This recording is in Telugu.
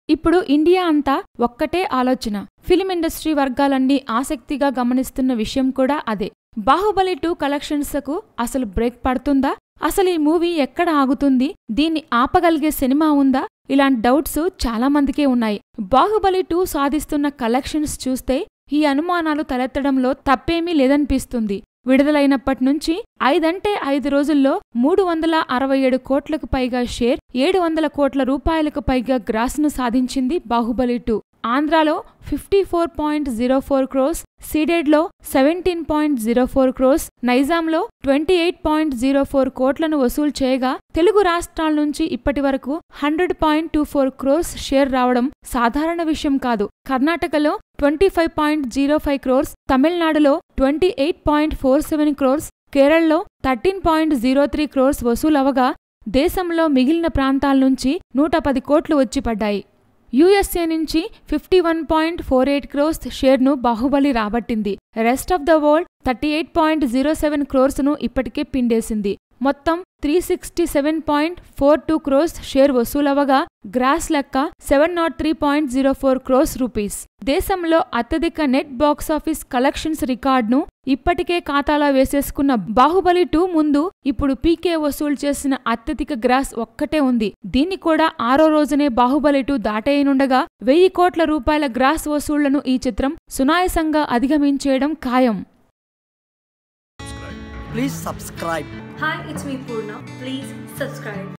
ఇప్పుడు ఇండియా అంతా ఒక్కటే ఆలోచన ఫిలిం ఇండస్ట్రీ వర్గాలన్నీ ఆసక్తిగా గమనిస్తున్న విషయం కూడా అదే బాహుబలి టూ కలెక్షన్స్కు అసలు బ్రేక్ పడుతుందా అసలు ఈ మూవీ ఎక్కడ ఆగుతుంది దీన్ని ఆపగలిగే సినిమా ఉందా ఇలాంటి డౌట్స్ చాలా మందికే ఉన్నాయి బాహుబలి టూ సాధిస్తున్న కలెక్షన్స్ చూస్తే ఈ అనుమానాలు తలెత్తడంలో తప్పేమీ లేదనిపిస్తుంది విడుదలైనప్పటి నుంచి ఐదంటే ఐదు రోజుల్లో మూడు వందల అరవై ఏడు కోట్లకు పైగా షేర్ ఏడు వందల కోట్ల రూపాయలకు పైగా గ్రాస్ను సాధించింది బాహుబలి టూ ఆంధ్రాలో fifty four point zero four crores సీడెడ్లో seventeen point zero four crores నైజాంలో twenty eight point zero four కోట్లను వసూలు చేయగా తెలుగు రాష్ట్రాల నుంచి ఇప్పటి వరకు hundred point two four crores share రావడం సాధారణ విషయం కాదు కర్ణాటకలో twenty five point zero five crores తమిళనాడులో twenty eight point four seven crores కేరళలో thirteen point zero three crores వసూలవగా దేశంలో మిగిలిన ప్రాంతాల నుంచి నూట పది కోట్లు వచ్చి పడ్డాయి యుఎస్ఏ నుంచి fifty one point four eight crores షేర్ను బాహుబలి రాబట్టింది rest of the world thirty eight point zero seven క్రోర్స్ను ఇప్పటికే పిండేసింది మొత్తం three sixty seven point four two crores share వసూలవగా గ్రాస్ లెక్క seven nought three point zero four crores rupees దేశంలో అత్యధిక నెట్ బాక్సాఫీస్ కలెక్షన్స్ రికార్డును ఇప్పటికే ఖాతాలో వేసేసుకున్న బాహుబలి టూ ముందు ఇప్పుడు పీకే వసూలు చేసిన అత్యధిక గ్రాస్ ఒక్కటే ఉంది దీన్ని కూడా ఆరో రోజునే బాహుబలి టూ దాటేయనుండగా వెయ్యి కోట్ల రూపాయల గ్రాస్ వసూళ్లను ఈ చిత్రం సునాయసంగా అధిగమించేయడం ఖాయం Please subscribe. Hi, it's me Purna. Please subscribe.